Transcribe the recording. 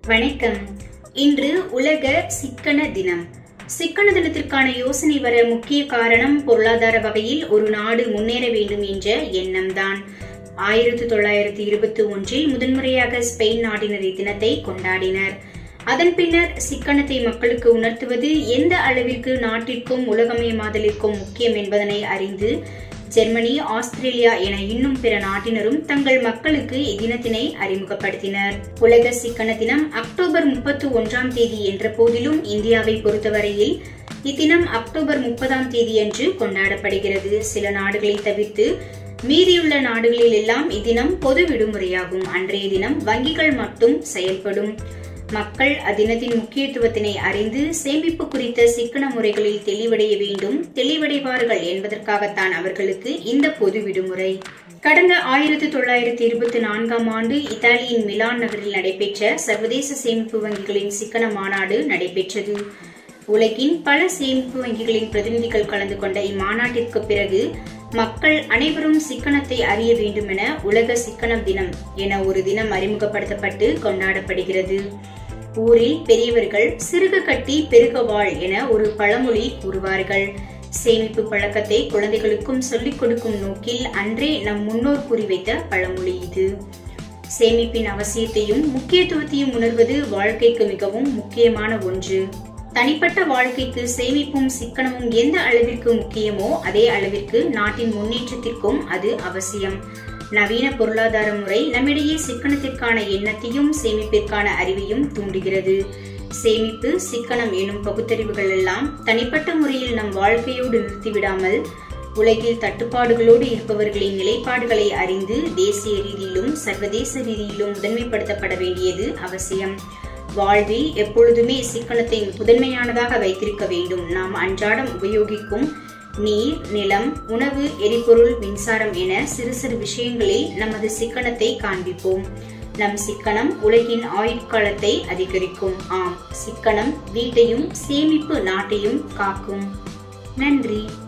வணக்கம் இன்று உலக சிக்கன தினம் சிக்கன தினத்திற்கான யோசனை வர முக்கிய காரணம் பொருளாதார வகையில் ஒரு நாடு முன்னேற வேண்டும் என்ற எண்ணம்தான் ஆயிரத்தி தொள்ளாயிரத்தி இருபத்தி ஒன்றில் முதன்முறையாக ஸ்பெயின் நாட்டினர் இத்தினத்தை கொண்டாடினர் அதன் பின்னர் சிக்கனத்தை மக்களுக்கு உணர்த்துவது எந்த அளவிற்கு நாட்டிற்கும் உலகமயமாதலிற்கும் முக்கியம் என்பதனை அறிந்து ஜெர்மனி ஆஸ்திரேலியா என இன்னும் பிற நாட்டினரும் தங்கள் மக்களுக்கு இத்தினத்தினை அறிமுகப்படுத்தினர் உலக சிக்கன தினம் அக்டோபர் முப்பத்தி ஒன்றாம் தேதி என்ற போதிலும் இந்தியாவை பொறுத்தவரையில் இத்தினம் அக்டோபர் முப்பதாம் தேதியன்று கொண்டாடப்படுகிறது சில நாடுகளை தவிர்த்து மீதியுள்ள நாடுகளில் எல்லாம் இத்தினம் பொது விடுமுறையாகும் அன்றைய தினம் வங்கிகள் மட்டும் செயல்படும் மக்கள் அத்தினத்தின் முக்கியத்துவத்தினை அறிந்து சேமிப்பு குறித்த சிக்கன முறைகளில் தெளிவடைய வேண்டும் தெளிவடைவார்கள் என்பதற்காகத்தான் அவர்களுக்கு இந்த பொது விடுமுறை கடந்த ஆயிரத்தி தொள்ளாயிரத்தி இருபத்தி நான்காம் ஆண்டு இத்தாலியின் மிலான் நகரில் நடைபெற்ற சர்வதேச சேமிப்பு வங்கிகளின் சிக்கன மாநாடு நடைபெற்றது உலகின் பல சேமிப்பு வங்கிகளின் பிரதிநிதிகள் கலந்து கொண்ட இம்மாநாட்டிற்கு பிறகு மக்கள் அனைவரும் சிக்கனத்தை அறிய வேண்டும் என உலக சிக்கனம் தினம் என ஒரு தினம் அறிமுகப்படுத்தப்பட்டு கொண்டாடப்படுகிறது ஊரில் பெரியவர்கள் சிறுக கட்டி பெருக வாழ் என ஒரு பழமொழி கூறுவார்கள் சேமிப்பு பழக்கத்தை குழந்தைகளுக்கும் சொல்லிக் கொடுக்கும் நோக்கில் அன்றே நம் முன்னோர் குறிவைத்த பழமொழி இது சேமிப்பின் அவசியத்தையும் முக்கியத்துவத்தையும் உணர்வது வாழ்க்கைக்கு மிகவும் முக்கியமான ஒன்று தனிப்பட்ட வாழ்க்கைக்கு சேமிப்பும் சிக்கனமும் எந்த அளவிற்கு முக்கியமோ அதே அளவிற்கு நாட்டின் முன்னேற்றத்திற்கும் அது அவசியம் நவீன பொருளாதார முறை நம்மிடையே சிக்கனத்திற்கான எண்ணத்தையும் சேமிப்பிற்கான அறிவையும் தூண்டுகிறது சேமிப்பு சிக்கனம் எனும் பகுத்தறிவுகள் எல்லாம் தனிப்பட்ட முறையில் நம் வாழ்க்கையோடு நிறுத்திவிடாமல் உலகில் தட்டுப்பாடுகளோடு இருப்பவர்களின் நிலைப்பாடுகளை அறிந்து தேசிய ரீதியிலும் சர்வதேச ரீதியிலும் முதன்மைப்படுத்தப்பட வேண்டியது அவசியம் வாழ்வில் எப்பொழுதுமே சிக்கனத்தை முதன்மையானதாக வைத்திருக்க வேண்டும் நாம் அன்றாடம் உபயோகிக்கும் நீர் நிலம் உணவு எரிபொருள் மின்சாரம் என சிறு சிறு விஷயங்களில் நமது சிக்கனத்தை காண்பிப்போம் நம் சிக்கனம் உலகின் ஆயுட்காலத்தை அதிகரிக்கும் ஆம் சிக்கனம் வீட்டையும் சேமிப்பு நாட்டையும் காக்கும் நன்றி